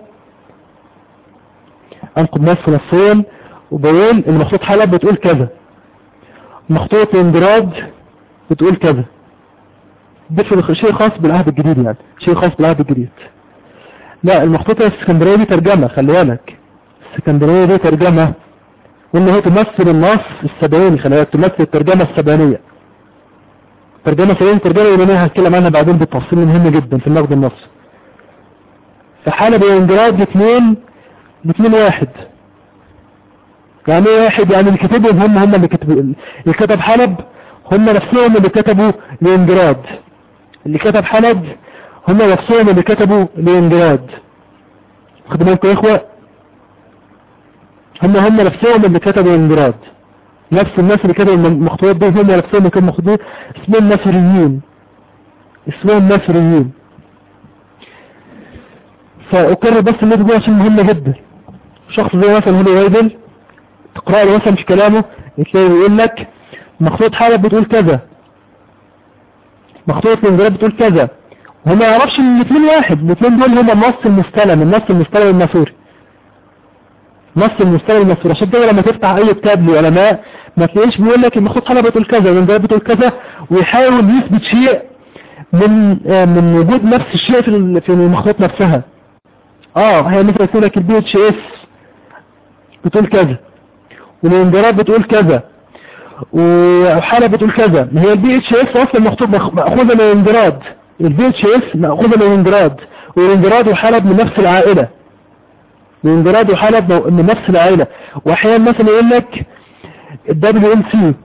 انقد نص نصيا وبقول ان مخطوط حلب بتقول كذا مخطوط اندراد بتقول كذا ده في شيء خاص بالعهد الجديد يعني شيء خاص بالعهد الجديد لا المخطوطة الاسكندرية دي ترجمة خلي بالك الاسكندرية دي ترجمة وان هي تمثل النص السبعيني خلي بالك تمثل الترجمة السبعينية ترجمة السبعينية ترجمة يونانية هتكلم عنها بعدين بالتفصيل مهم جدا في النقد النص فحالة بينجراد الاثنين الاثنين واحد يعني ايه واحد يعني اللي كتبهم هم هم اللي كتبوا اللي كتب حلب هم نفسهم اللي كتبوا لينجراد اللي كتب حلب هم نفسهم اللي كتبوا لينجراد خدوا بالكم يا اخوة هم هم نفسهم اللي كتبوا لينجراد نفس الناس اللي كتبوا المخطوطات دي هم نفسهم اللي كتبوا المخطوطات اسمهم نصريين اسمهم نصريين فأكرر بس النقطة دي عشان مهمة جدا شخص زي مثلا هولي وايدل تقرأ له مثلا في كلامه تلاقيه يقول لك مخطوط حالة بتقول كذا مخطوط الانجلاب بتقول كذا وهو ما يعرفش ان الاثنين واحد الاثنين دول هما النص المستلم النص المستلم المسوري نص المستلم المسوري عشان كده لما تفتح اي كتاب لعلماء ما تلاقيش بيقول لك المخطوط حالة بتقول كذا والانجلاب بتقول كذا ويحاول يثبت شيء من آه من وجود نفس الشيء في في المخطوط نفسها اه هي مثلا تقول لك البي اتش اس بتقول كذا والانجلاب بتقول كذا وحالة بتقول كذا هي البي اتش اس اصلا مخطوط مأخوذة من الانجراد البي اتش اس مأخوذة من الانجراد والانجراد وحلب من نفس العائلة الانجراد وحلب من نفس العائلة واحيانا مثلا يقول لك الدبليو ال سي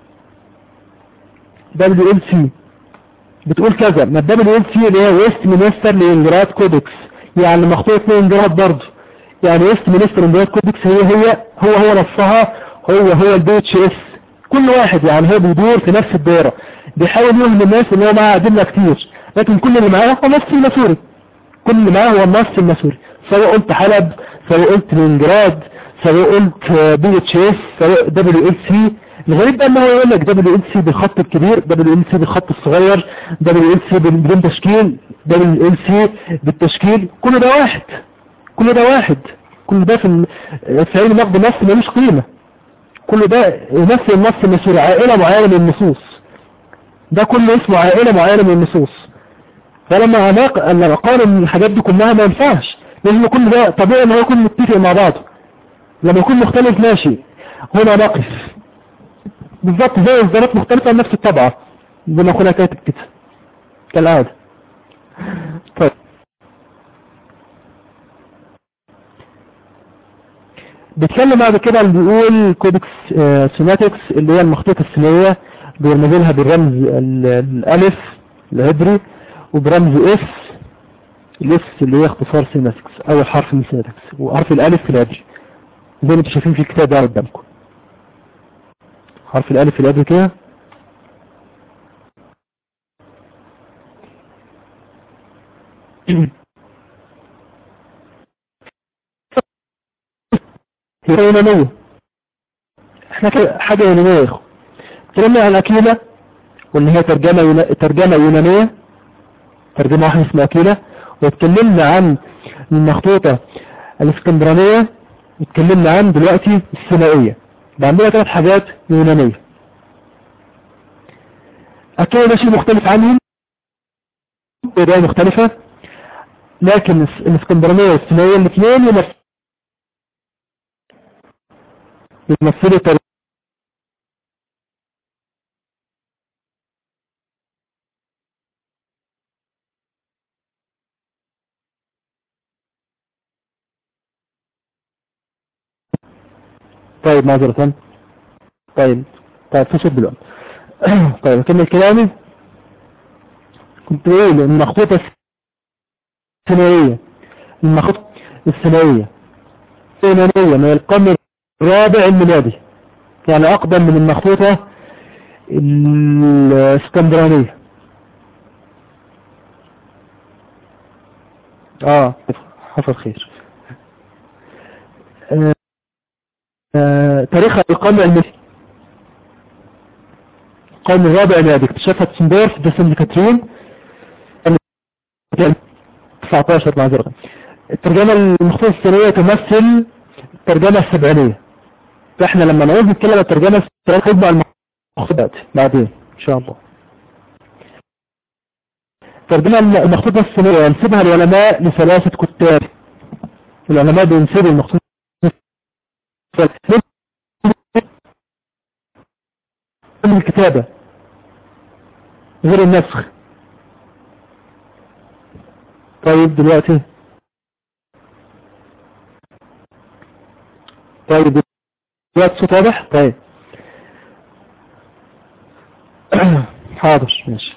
دبليو ال سي بتقول كذا ما الدبليو ال سي اللي هي ويست مينستر لانجراد كودكس يعني مخطوط من انجراد برضه يعني ويست مينستر انجراد كودكس هي هي هو هو نفسها هو هو البي اتش اس كل واحد يعني هو بيدور في نفس الدائرة بيحاول يوهم الناس ان هو معاه ادلة كتير لكن كل اللي معاه هو نص المسوري كل اللي معاه هو النص المسوري سواء قلت حلب سواء قلت لينجراد سواء قلت بي اتش اس سواء دبليو ال سي الغريب بقى ان هو يقول لك دبليو ال سي بالخط الكبير دبليو ال سي بالخط الصغير دبليو ال سي بدون تشكيل دبليو ال سي بالتشكيل كل ده واحد كل ده واحد كل ده في في علم نقد النص ملوش قيمة كل ده يمثل النص المسؤول عائلة معينة من النصوص ده كله اسمه عائلة معينة من النصوص فلما لما قارن الحاجات دي كلها ما ينفعش لازم كل ده طبيعي ان هو يكون متفق مع بعضه لما يكون مختلف ماشي هنا نقف بالظبط زي الزرات مختلفة عن نفس الطبعة زي ما اخونا كاتب كده كالعادة طيب بيتكلم بعد كده اللي بيقول كودكس آه سيماتكس اللي هي المخطوطة السينية بيرمزلها بالرمز ال- الألف العبري وبرمز اس الاس اللي هي اختصار سيناسكس أول حرف من سيناسكس وحرف الألف في العبري زي ما انتم شايفين في الكتاب ده قدامكم حرف الألف في العبري كده هي يونانية احنا كده حاجة يونانية يا اخو اتكلمنا عن أكيلة وان هي ترجمة يونا... ترجمة يونانية ترجمة واحدة اسمها أكيلة واتكلمنا عن المخطوطة الاسكندرانية واتكلمنا عن دلوقتي الثنائية ده عندنا ثلاث حاجات يونانية أكيلة ده شيء مختلف عنهم بداية مختلفة لكن الس- الاسكندرانية والثنائية الاثنين يمثلوا يمثلوا طريقة طيب معذرة طيب طيب في صوت دلوقتي طيب اكمل كلامي كنت بقول ان المخطوطة الثنائية المخطوطة الثنائية الثنائية من القرن الرابع الميلادي يعني اقدم من المخطوطة الاسكندرانية اه حصل خير آه، آه، تاريخها القرن الميلادي القرن الرابع الميلادي اكتشفها تسندورف ده سنت كاترين 19 معذرة الترجمة المخطوطة السنية تمثل الترجمة السبعينية فاحنا لما نعود نتكلم عن الترجمة السبعينية خد المخطوطات بعدين ان شاء الله الترجمة المخطوطة السنية ينسبها العلماء لثلاثة كتاب العلماء بينسبوا المخطوطة من الكتابة غير النسخ طيب دلوقتي طيب دلوقتي صوت واضح طيب حاضر ماشي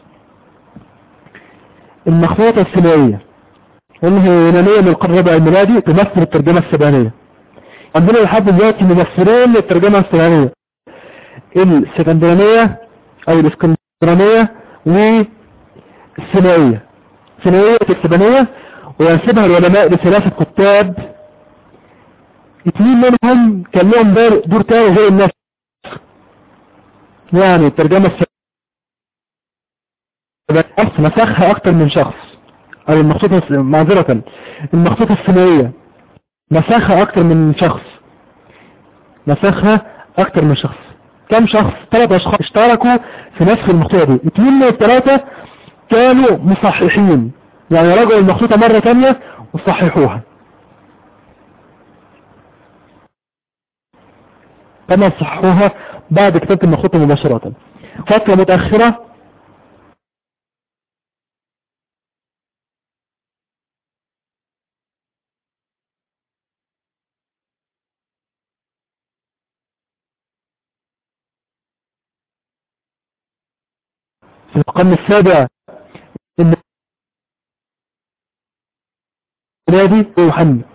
المخطوطة الثنائية وانها يونانية من القرن الرابع الميلادي تمثل الترجمة السبعينية عندنا لحد دلوقتي ممثلين للترجمة السبعينية السكندرانية او الاسكندرانية والثنائية الثنائية السبعينية وينسبها العلماء لثلاثة كتاب اثنين منهم كان لهم دور, دور تاني غير الناس يعني الترجمة السبعينية مسخها اكتر من شخص او المخطوطة معذرة المخطوطة الثنائية مسخها اكتر من شخص مسخها اكتر من شخص كم شخص ثلاث اشخاص اشتركوا في نسخ المخطوطة دي اثنين من الثلاثة كانوا مصححين يعني رجعوا المخطوطة مرة تانية وصححوها طبعا صححوها بعد كتابة المخطوطة مباشرة فترة متأخرة في القرن السابع الميلادي محمد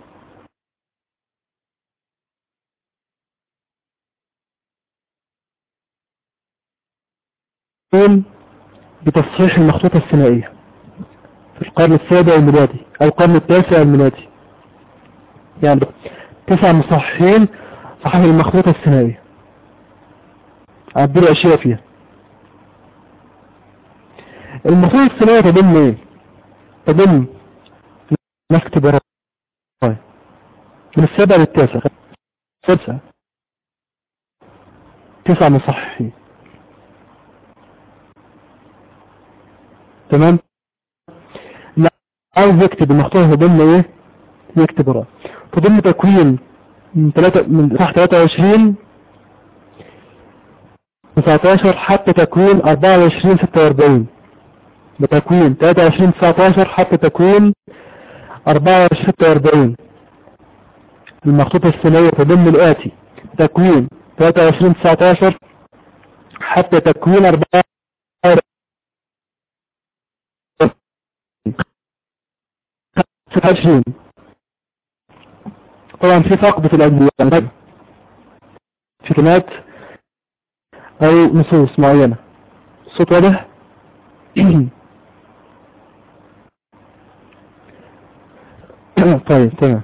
يقول بتصحيح المخطوطة الثنائية في القرن السابع الميلادي أو القرن التاسع الميلادي يعني تسع مصححين صححوا المخطوطة الثنائية عبروا أشياء فيها المخطوطة الثنائية تضم ايه؟ تضم ناس اختبارات من السابع للتاسع سادسة تسع مصححين تمام لا عاوز يكتب المخطوطة تضم ايه يكتب وراه تضم تكوين من تلاتة من صح 23 19 حتى تكوين 24 46 بتكوين 23 19 حتى تكوين 24 46 المخطوطة الثانية تضم الآتي تكوين 23 19 حتى تكوين أربعة عشرين طبعا في فقد في الأجزاء في كلمات أو نصوص معينة الصوت واضح طيب تمام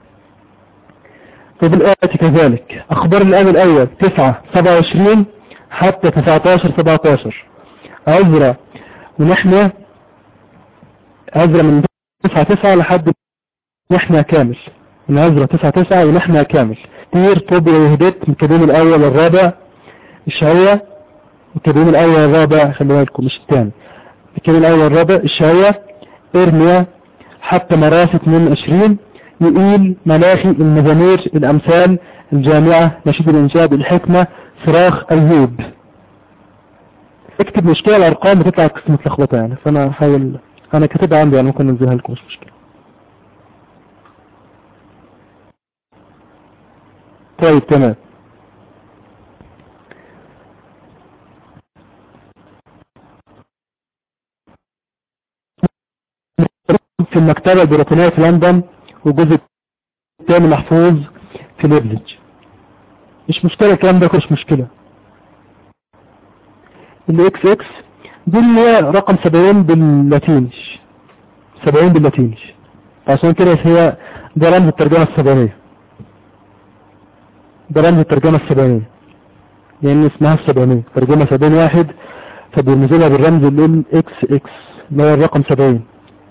طيب الآية كذلك أخبار الآن الأول تسعة سبعة وعشرين حتى تسعتاشر سبعتاشر عزرة ونحن عزرة من تسعة تسعة لحد نحن كامل من عزرة تسعة تسعة ونحن كامل تير طوبيا وهدت من كبير الأول والرابع الشهية الكبير الأول والرابع خلي بالكم مش الثاني الكبير الأول والرابع الشهية إرميا حتى مراسة 22 يقيل ملاخي المزامير الأمثال الجامعة نشيد الإنشاد الحكمة صراخ أيوب اكتب مشكلة الأرقام بتطلع قسم متلخبطة يعني فأنا هحاول أنا كاتبها عندي يعني ممكن ننزلها لكم مش مشكلة طيب تمام في المكتبة البريطانية في لندن والجزء الثاني محفوظ في ليبلج مش مشكلة الكلام ده مش مشكلة الاكس اكس دي اللي هي رقم 70 باللاتينش 70 باللاتينش عشان كده هي ده رمز الترجمة السبعينية ده رمز الترجمة السبعينية لان اسمها السبعينية ترجمة 70 واحد فبنزلها بالرمز ال اكس اكس اللي هو الرقم 70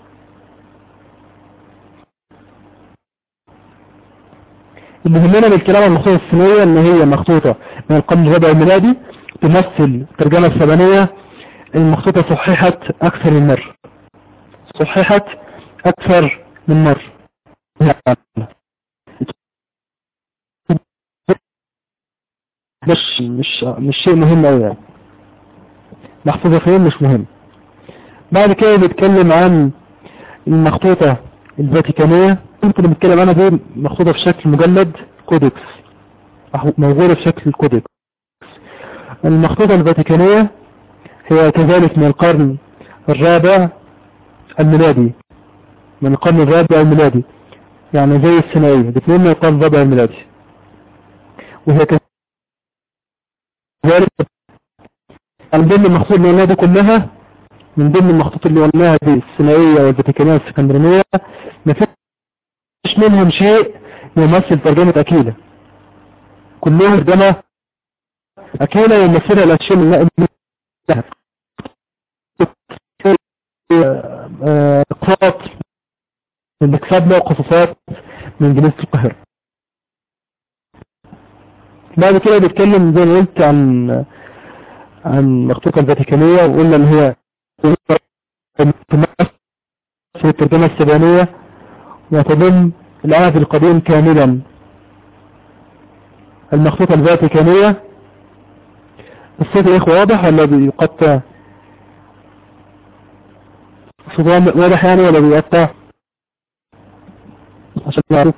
اللي يهمنا بالكلام المخطوطة الصينية ان هي مخطوطة من القرن الرابع الميلادي تمثل الترجمة السبانية المخطوطة صححت اكثر من مرة صححت اكثر من مرة مش مش مش شيء مهم قوي يعني محفوظة فين مش مهم بعد كده بيتكلم عن المخطوطة الفاتيكانية ممكن نتكلم عنها دي مخطوطة في شكل مجلد كودكس موجودة في شكل كودكس المخطوطة الفاتيكانية هي كذلك من القرن الرابع الميلادي من القرن الرابع الميلادي يعني زي الثانوية الاثنين من القرن الرابع الميلادي وهي كذلك من ضمن المخطوط اللي قلناها دي كلها من ضمن المخطوط اللي قلناها دي الثانوية والفاتيكانية والسكندرانية ما فيش منهم شيء يمثل ترجمة أكيلة كلهم ترجمة أكيلة يمثلها الأشياء من لها اقساط من اكساب له قصصات من جنيسة القاهرة بعد كده بيتكلم زي ما قلت عن عن مخطوطة الفاتيكانية وقلنا ان هي في الترجمة السبانية وتضم العهد القديم كاملا المخطوطة الفاتيكانية الصوت يا اخوة واضح ولا بيقطع الصوت واضح يعني ولا بيقطع عشان نعرف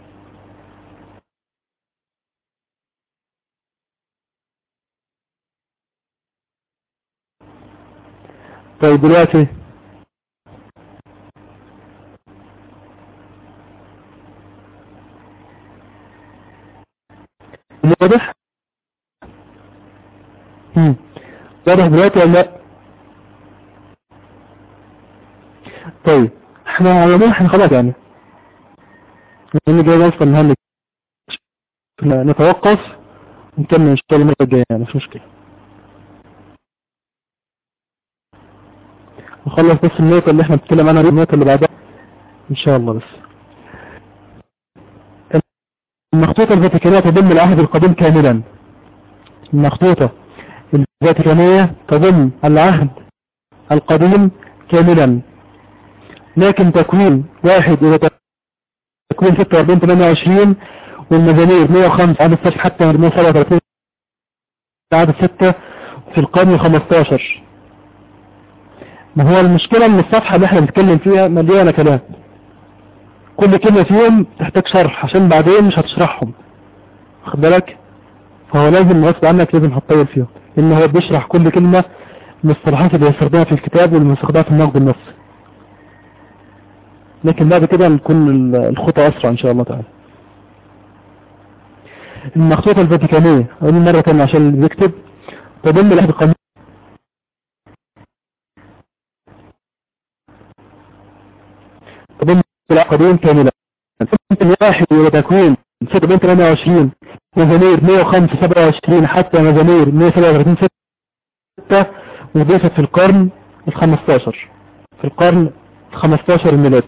طيب دلوقتي واضح امم واضح دلوقتي ولا لا طيب احنا على احنا خلاص يعني لان جاي اصلا نهلك نتوقف ونكمل ان شاء الله المره الجايه يعني مش مشكله نخلص بس النقطه اللي احنا بنتكلم عنها النقطه اللي بعدها ان شاء الله بس المخطوطة الفاتيكانية تضم العهد القديم كاملا المخطوطة الفاتيكانية تضم العهد القديم كاملا لكن تكوين واحد إلى تكوين 46 28 والمزامير 105 عدد 6 حتى 137 عدد 6 في القرن ال 15 ما هو المشكلة ان الصفحة اللي احنا بنتكلم فيها مليانة كلام كل كلمة فيهم تحتاج شرح عشان بعدين مش هتشرحهم واخد بالك فهو لازم غصب عنك لازم هتطول فيهم إن هو بيشرح كل كلمة من المصطلحات اللي يستخدمها في الكتاب والمستخدمة في النقد النصي لكن بعد كده نكون الخطى أسرع إن شاء الله تعالى المخطوطة الفاتيكانية أقول مرة تانية عشان اللي بيكتب تضم لحد قانون تضم العقدين كاملة ممكن واحد وتكوين 728 مزامير 105 27 حتى مزامير 137 6 وضيفت في القرن ال 15 في القرن ال 15 الميلادي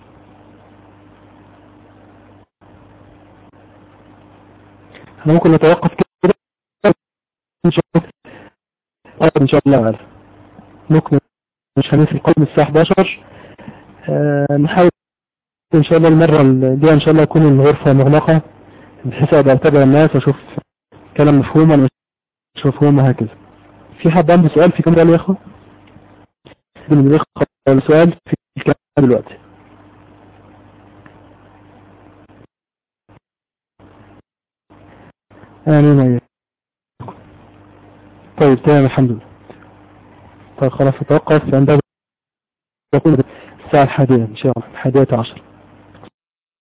احنا ممكن نتوقف كده نشوف ان شاء الله عارف نكمل مش هنسي القرن الساعة 11 أه نحاول ان شاء الله المرة الجاية ان شاء الله يكون الغرفة مغلقة بحيث اقدر اتابع الناس واشوف كلام مفهوم ولا مش مفهوم وهكذا في حد عنده سؤال في كم يا اخوة سؤال في الكلام دلوقتي امين ايوه طيب تمام الحمد لله طيب خلاص اتوقف عندما يكون الساعة الحادية ان شاء الله الحادية عشر